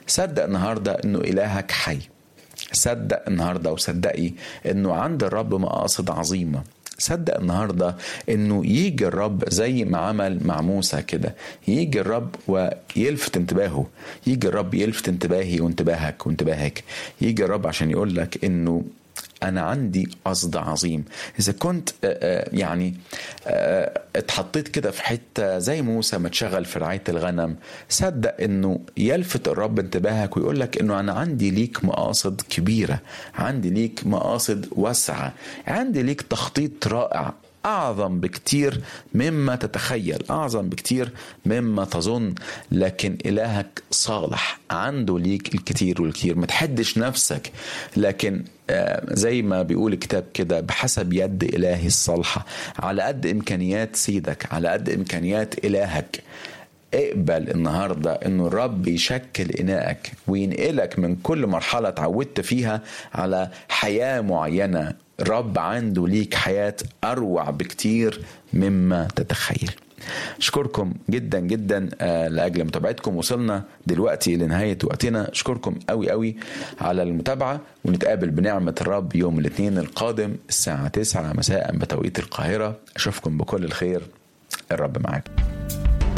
صدق النهارده انه الهك حي صدق النهارده وصدقي انه عند الرب مقاصد عظيمه صدق النهارده انه يجي الرب زي ما عمل مع موسى كده يجي الرب ويلفت انتباهه يجي الرب يلفت انتباهي وانتباهك وانتباهك يجي الرب عشان يقول لك انه انا عندي قصد عظيم اذا كنت يعني اتحطيت كده في حته زي موسى ما اتشغل في رعايه الغنم صدق انه يلفت الرب انتباهك ويقول لك انه انا عندي ليك مقاصد كبيره عندي ليك مقاصد واسعه عندي ليك تخطيط رائع اعظم بكتير مما تتخيل اعظم بكتير مما تظن لكن الهك صالح عنده ليك الكتير والكتير ما تحدش نفسك لكن زي ما بيقول الكتاب كده بحسب يد الهي الصالحه على قد امكانيات سيدك على قد امكانيات الهك اقبل النهارده انه الرب يشكل انائك وينقلك من كل مرحله اتعودت فيها على حياه معينه رب عنده ليك حياه اروع بكتير مما تتخيل اشكركم جدا جدا لاجل متابعتكم وصلنا دلوقتي لنهايه وقتنا اشكركم قوي قوي على المتابعه ونتقابل بنعمه الرب يوم الاثنين القادم الساعه 9 مساء بتوقيت القاهره اشوفكم بكل الخير الرب معاكم